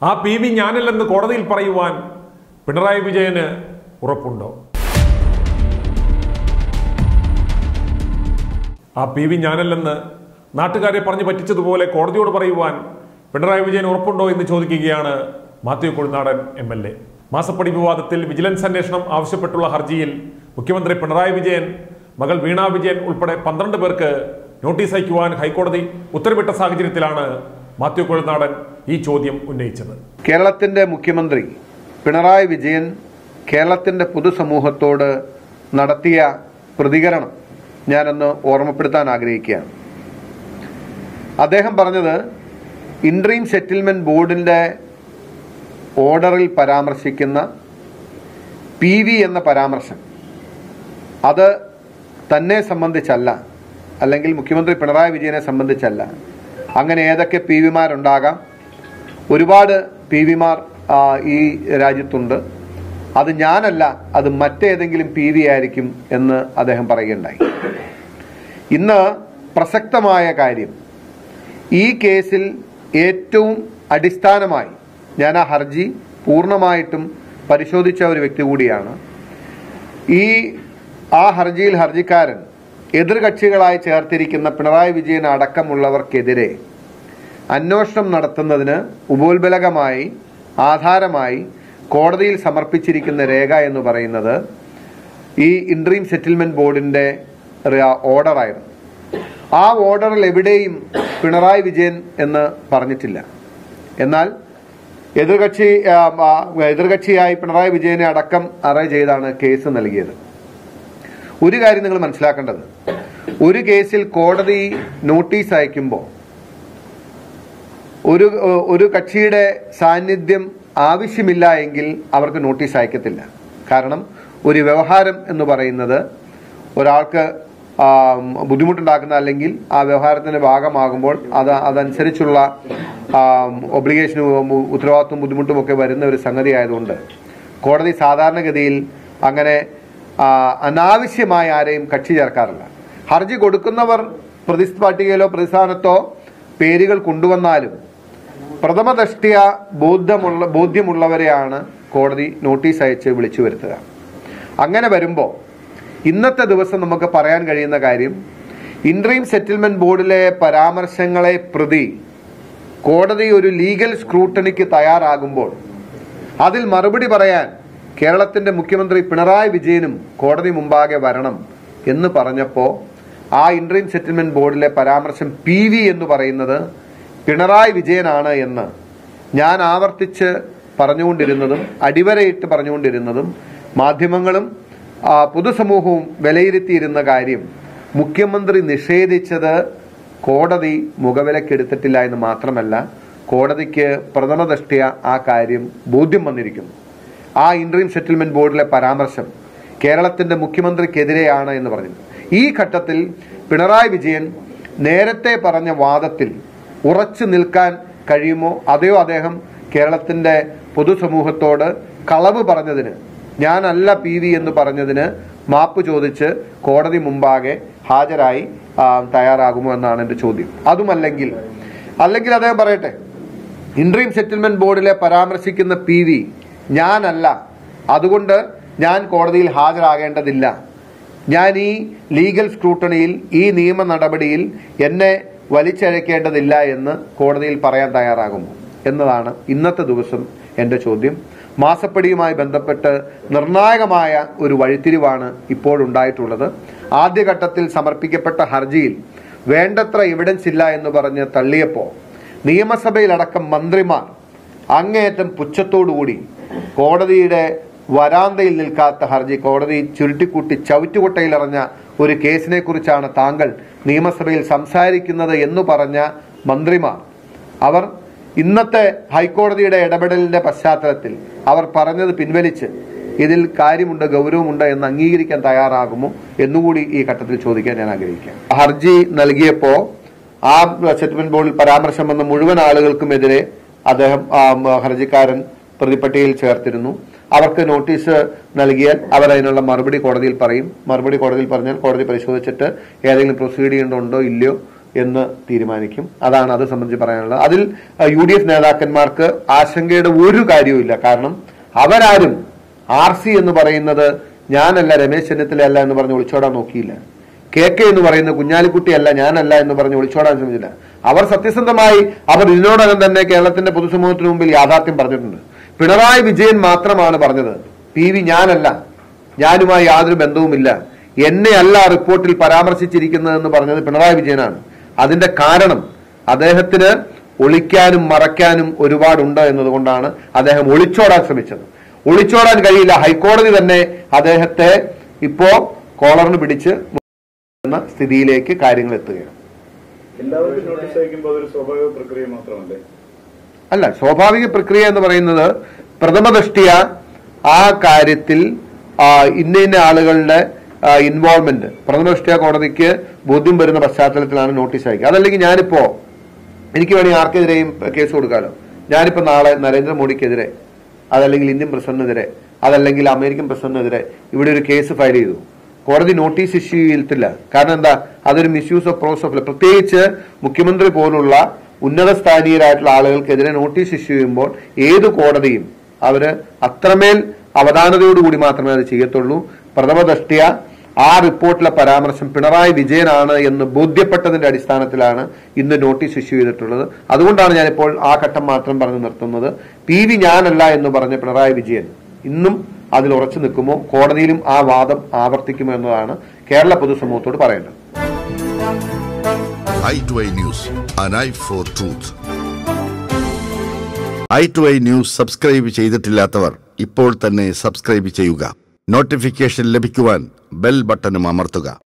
ആ P V ഞാനല്ലെന്ന് കോടതിയിൽ പറയുവാൻ പിണറായി വിജയന് ഉറപ്പുണ്ടോ ആ പി വി ഞാനല്ലെന്ന് നാട്ടുകാരെ പറഞ്ഞു പറ്റിച്ചതുപോലെ കോടതിയോട് പറയുവാൻ പിണറായി വിജയൻ ഉറപ്പുണ്ടോ എന്ന് ചോദിക്കുകയാണ് Mathew Kuzhalnadan M L A മാസപ്പടി വിവാദത്തിൽ വിജിലൻസ് അന്വേഷണം ആവശ്യപ്പെട്ടുള്ള ഹർജിയിൽ മുഖ്യമന്ത്രി പിണറായി വിജയൻ മകൾ വീണ വിജയൻ ഉൾപ്പെടെ പന്ത്രണ്ട് പേർക്ക് നോട്ടീസ് അയക്കുവാൻ ഹൈക്കോടതി ഉത്തരവിട്ട സാഹചര്യത്തിലാണ് മാത്യു കൊഴുനാടൻ ഈ ചോദ്യം ഉന്നയിച്ചത് കേരളത്തിന്റെ മുഖ്യമന്ത്രി പിണറായി വിജയൻ കേരളത്തിന്റെ പൊതുസമൂഹത്തോട് നടത്തിയ പ്രതികരണം ഞാനൊന്ന് ഓർമ്മപ്പെടുത്താൻ ആഗ്രഹിക്കുകയാണ് അദ്ദേഹം പറഞ്ഞത് ഇൻട്രീം സെറ്റിൽമെന്റ് ബോർഡിന്റെ ഓർഡറിൽ പരാമർശിക്കുന്ന പി വി എന്ന പരാമർശം അത് തന്നെ സംബന്ധിച്ചല്ല അല്ലെങ്കിൽ മുഖ്യമന്ത്രി പിണറായി വിജയനെ സംബന്ധിച്ചല്ല അങ്ങനെ ഏതൊക്കെ പി വിമാരുണ്ടാകാം ഒരുപാട് പി വിമാർ ഈ രാജ്യത്തുണ്ട് അത് ഞാനല്ല അത് മറ്റേതെങ്കിലും പി വി ആയിരിക്കും എന്ന് അദ്ദേഹം പറയുകയുണ്ടായി ഇന്ന് പ്രസക്തമായ കാര്യം ഈ കേസിൽ ഏറ്റവും അടിസ്ഥാനമായി ഞാൻ ആ ഹർജി പൂർണ്ണമായിട്ടും പരിശോധിച്ച ഒരു വ്യക്തി കൂടിയാണ് ഈ ആ ഹർജിയിൽ ഹർജിക്കാരൻ എതിർകക്ഷികളായി ചേർത്തിരിക്കുന്ന പിണറായി വിജയൻ അടക്കമുള്ളവർക്കെതിരെ അന്വേഷണം നടത്തുന്നതിന് ഉപോത്ബലകമായി ആധാരമായി കോടതിയിൽ സമർപ്പിച്ചിരിക്കുന്ന രേഖ എന്ന് പറയുന്നത് ഈ ഇൻട്രീം സെറ്റിൽമെന്റ് ബോർഡിന്റെ ഓർഡറായിരുന്നു ആ ഓർഡറിൽ എവിടെയും പിണറായി വിജയൻ എന്ന് പറഞ്ഞിട്ടില്ല എന്നാൽ എതിർകക്ഷി ആ, ആ, എതിർകക്ഷിയായി പിണറായി വിജയനെ അടക്കം അറേ ചെയ്താണ് കേസ് നൽകിയത് ഒരു കാര്യം നിങ്ങൾ മനസ്സിലാക്കേണ്ടത് ഒരു കേസിൽ കോടതി നോട്ടീസ് അയക്കുമ്പോൾ ഒരു ഒരു കക്ഷിയുടെ സാന്നിധ്യം ആവശ്യമില്ല എങ്കിൽ അവർക്ക് നോട്ടീസ് അയക്കത്തില്ല കാരണം ഒരു വ്യവഹാരം എന്ന് പറയുന്നത് ഒരാൾക്ക് ആ, ബുദ്ധിമുട്ടുണ്ടാക്കുന്ന അല്ലെങ്കിൽ ആ വ്യവഹാരത്തിന്റെ ഭാഗമാകുമ്പോൾ അത് അതനുസരിച്ചുള്ള ഒബ്ലിഗേഷനും ഉത്തരവാദിത്വം ബുദ്ധിമുട്ടും ഒക്കെ വരുന്ന ഒരു സംഗതി ആയതുകൊണ്ട് കോടതി സാധാരണഗതിയിൽ അങ്ങനെ ആ, അനാവശ്യമായി ആരെയും കക്ഷി ചേർക്കാറില്ല ഹർജി കൊടുക്കുന്നവർ പ്രതി പട്ടികയിലോ പ്രതിസ്ഥാനത്തോ പേരുകൾ കൊണ്ടുവന്നാലും പ്രഥമ ദൃഷ്ടിയ ബോധ്യമുള്ള ബോധ്യമുള്ളവരെയാണ് കോടതി നോട്ടീസ് അയച്ച് വിളിച്ചു വരുത്തുക അങ്ങനെ വരുമ്പോൾ ഇന്നത്തെ ദിവസം നമുക്ക് പറയാൻ കഴിയുന്ന കാര്യം ഇൻട്രീം സെറ്റിൽമെന്റ് ബോർഡിലെ പരാമർശങ്ങളെ പ്രതി കോടതി ഒരു ലീഗൽ സ്ക്രൂട്ടണിക്ക് തയ്യാറാകുമ്പോൾ അതിൽ മറുപടി പറയാൻ കേരളത്തിന്റെ മുഖ്യമന്ത്രി പിണറായി വിജയനും കോടതി മുമ്പാകെ വരണം എന്ന് പറഞ്ഞപ്പോൾ ആ ഇൻട്രീം സെറ്റിൽമെന്റ് ബോർഡിലെ പരാമർശം പി വി എന്ന് പറയുന്നത് പിണറായി വിജയനാണ് എന്ന് ഞാൻ ആവർത്തിച്ച് പറഞ്ഞുകൊണ്ടിരുന്നതും അടിവരയിട്ട് പറഞ്ഞുകൊണ്ടിരുന്നതും മാധ്യമങ്ങളും ആ, പൊതുസമൂഹവും വിലയിരുത്തിയിരുന്ന കാര്യം മുഖ്യമന്ത്രി നിഷേധിച്ചത് കോടതി മുഖവിലക്കെടുത്തിട്ടില്ല എന്ന് മാത്രമല്ല കോടതിക്ക് പ്രഥമ ദൃഷ്ടിയ ആ കാര്യം ബോധ്യം വന്നിരിക്കുന്നു ആ ഇൻട്രീം സെറ്റിൽമെന്റ് ബോർഡിലെ പരാമർശം കേരളത്തിന്റെ മുഖ്യമന്ത്രിക്കെതിരെയാണ് എന്ന് പറഞ്ഞു ഈ ഘട്ടത്തിൽ പിണറായി വിജയൻ നേരത്തെ പറഞ്ഞ വാദത്തിൽ ഉറച്ചു നിൽക്കാൻ കഴിയുമോ അതെയോ അദ്ദേഹം കേരളത്തിന്റെ പൊതുസമൂഹത്തോട് കളവ് പറഞ്ഞതിന് ഞാനല്ല പി വി എന്ന് പറഞ്ഞതിന് മാപ്പ് ചോദിച്ച് കോടതി മുമ്പാകെ ഹാജരായി ആ, തയ്യാറാകുമോ എന്നാണ് എന്റെ ചോദ്യം അതുമല്ലെങ്കിൽ അല്ലെങ്കിൽ അദ്ദേഹം പറയട്ടെ ഇൻട്രീം സെറ്റിൽമെന്റ് ബോർഡിലെ പരാമർശിക്കുന്ന പി വി ഞാനല്ല അതുകൊണ്ട് ഞാൻ കോടതിയിൽ ഹാജരാകേണ്ടതില്ല ഞാൻ ഈ ലീഗൽ സ്ക്രൂട്ടണിയിൽ ഈ നിയമ നടപടിയിൽ എന്നെ വലിച്ചഴക്കേണ്ടതില്ല എന്ന് കോടതിയിൽ പറയാൻ തയ്യാറാകുമോ എന്നതാണ് ഇന്നത്തെ ദിവസം എൻ്റെ ചോദ്യം മാസപ്പടിയുമായി ബന്ധപ്പെട്ട് നിർണായകമായ ഒരു വഴിത്തിരിവാണ് ഇപ്പോഴുണ്ടായിട്ടുള്ളത് ആദ്യഘട്ടത്തിൽ സമർപ്പിക്കപ്പെട്ട ഹർജിയിൽ വേണ്ടത്ര എവിഡൻസ് ഇല്ല എന്ന് പറഞ്ഞ് തള്ളിയപ്പോൾ നിയമസഭയിലടക്കം മന്ത്രിമാർ അങ്ങേയറ്റം പുച്ഛത്തോടുകൂടി കോടതിയുടെ വരാന്തയിൽ നിൽക്കാത്ത ഹർജി കോടതി ചുരുട്ടിക്കൂട്ടി ചവിറ്റുകൊട്ടയിലെറിഞ്ഞ ഒരു കേസിനെ കുറിച്ചാണ് താങ്കൾ നിയമസഭയിൽ സംസാരിക്കുന്നത് എന്ന് പറഞ്ഞ മന്ത്രിമാർ അവർ ഇന്നത്തെ ഹൈക്കോടതിയുടെ ഇടപെടലിന്റെ പശ്ചാത്തലത്തിൽ അവർ പറഞ്ഞത് പിൻവലിച്ച് ഇതിൽ കാര്യമുണ്ട് ഗൗരവമുണ്ട് എന്ന് അംഗീകരിക്കാൻ തയ്യാറാകുമോ എന്നുകൂടി ഈ ഘട്ടത്തിൽ ചോദിക്കാൻ ഞാൻ ആഗ്രഹിക്കാം ഹർജി നൽകിയപ്പോ ആ സെറ്റിൽമെന്റ് ബോർഡിൽ പരാമർശം വന്ന മുഴുവൻ ആളുകൾക്കുമെതിരെ അദ്ദേഹം ആ, ഉം, ഹർജിക്കാരൻ പ്രതിപട്ടികയിൽ ചേർത്തിരുന്നു അവർക്ക് നോട്ടീസ് നൽകിയാൽ അവർ അതിനുള്ള മറുപടി കോടതിയിൽ പറയും മറുപടി കോടതിയിൽ പറഞ്ഞാൽ കോടതി പരിശോധിച്ചിട്ട് ഏതെങ്കിലും പ്രൊസീഡിംഗ് ഉണ്ടോ ഇല്ലയോ എന്ന് തീരുമാനിക്കും അതാണ് അത് സംബന്ധിച്ച് പറയാനുള്ളത് അതിൽ യു ഡി എഫ് നേതാക്കന്മാർക്ക് ആശങ്കയുടെ ഒരു കാര്യവുമില്ല കാരണം അവരാരും ആർ സി എന്ന് പറയുന്നത് ഞാനല്ല രമേശ് ചെന്നിത്തലയല്ല എന്ന് പറഞ്ഞ് ഒളിച്ചോടാൻ നോക്കിയില്ല കെ കെ എന്ന് പറയുന്ന കുഞ്ഞാലിക്കുട്ടിയല്ല ഞാനല്ല എന്ന് പറഞ്ഞ് ഒളിച്ചോടാൻ ശ്രമിച്ചില്ല അവർ സത്യസന്ധമായി അവർ ഇതിനോടകം തന്നെ കേരളത്തിന്റെ പൊതുസമൂഹത്തിന് മുമ്പിൽ യാഥാർത്ഥ്യം പറഞ്ഞിട്ടുണ്ട് പിണറായി വിജയൻ മാത്രമാണ് പറഞ്ഞത് പി വി ഞാനല്ല ഞാനുമായി യാതൊരു ബന്ധവുമില്ല എന്നെ അല്ല റിപ്പോർട്ടിൽ പരാമർശിച്ചിരിക്കുന്നതെന്ന് പറഞ്ഞത് പിണറായി വിജയനാണ് അതിന്റെ കാരണം അദ്ദേഹത്തിന് ഒളിക്കാനും മറയ്ക്കാനും ഒരുപാടുണ്ട് എന്നതുകൊണ്ടാണ് അദ്ദേഹം ഒളിച്ചോടാൻ ശ്രമിച്ചത് ഒളിച്ചോടാൻ കഴിയില്ല ഹൈക്കോടതി തന്നെ അദ്ദേഹത്തെ ഇപ്പോ കോളറിന് പിടിച്ച് എന്ന സ്ഥിതിയിലേക്ക് കാര്യങ്ങൾ എത്തുകയാണ് എല്ലാവർക്കും നോട്ടീസ് അയക്കുമ്പോൾ അതൊരു സ്വാഭാവിക പ്രക്രിയ മാത്രമല്ലേ അല്ല സ്വാഭാവിക പ്രക്രിയ എന്ന് പറയുന്നത് പ്രഥമദൃഷ്ടിയ ആ കാര്യത്തിൽ ആ, ഇന്ന ഇന്ന ആളുകളുടെ ഇൻവോൾവ്മെന്റ് പ്രഥമദൃഷ്ടിയ കോടതിക്ക് ബോധ്യം വരുന്ന പശ്ചാത്തലത്തിലാണ് നോട്ടീസ് അയക്കുക അതല്ലെങ്കിൽ ഞാനിപ്പോ എനിക്ക് വേണമെങ്കിൽ ആർക്കെതിരെയും കേസ് കൊടുക്കാലോ ഞാനിപ്പോ നാളെ നരേന്ദ്രമോദിക്കെതിരെ അതല്ലെങ്കിൽ ഇന്ത്യൻ പ്രസിഡന്റിനെതിരെ അതല്ലെങ്കിൽ അമേരിക്കൻ പ്രസിഡന്റിനെതിരെ ഇവിടെ ഒരു കേസ് ഫയൽ ചെയ്തു കോടതി നോട്ടീസ് ഇഷ്യൂ ചെയ്തിട്ടില്ല കാരണം എന്താ അതൊരു മിസ്യൂസ് ഓഫ് പ്രോസസ് ഓഫ് പ്രത്യേകിച്ച് മുഖ്യമന്ത്രി പോലുള്ള ഉന്നത സ്ഥാനീയരായിട്ടുള്ള ആളുകൾക്കെതിരെ നോട്ടീസ് ഇഷ്യൂ ചെയ്യുമ്പോൾ ഏത് കോടതിയും അവര് അത്രമേൽ അവധാനതയോടുകൂടി മാത്രമേ അത് ചെയ്യത്തുള്ളൂ പ്രഥമ ദൃഷ്ടിയ ആ റിപ്പോർട്ടിലെ പരാമർശം പിണറായി വിജയനാണ് എന്ന് ബോധ്യപ്പെട്ടതിന്റെ അടിസ്ഥാനത്തിലാണ് ഇന്ന് നോട്ടീസ് ഇഷ്യൂ ചെയ്തിട്ടുള്ളത് അതുകൊണ്ടാണ് ഞാനിപ്പോൾ ആ ഘട്ടം മാത്രം പറഞ്ഞു നിർത്തുന്നത് പി വി ഞാനല്ല എന്ന് പറഞ്ഞ പിണറായി വിജയൻ ഇന്നും അതിൽ ഉറച്ചു നിൽക്കുമോ കോടതിയിലും ആ വാദം ആവർത്തിക്കുമോ എന്നതാണ് കേരള പൊതുസമൂഹത്തോട് പറയേണ്ടത് eye to eye news an eye for truth eye to eye news subscribe ചെയ്തിട്ടില്ലാത്തവർ ഇപ്പോൾ തന്നെ സബ്സ്ക്രൈബ് ചെയ്യുക നോട്ടിഫിക്കേഷൻ ലഭിക്കുവാൻ ബെൽ ബട്ടണും അമർത്തുക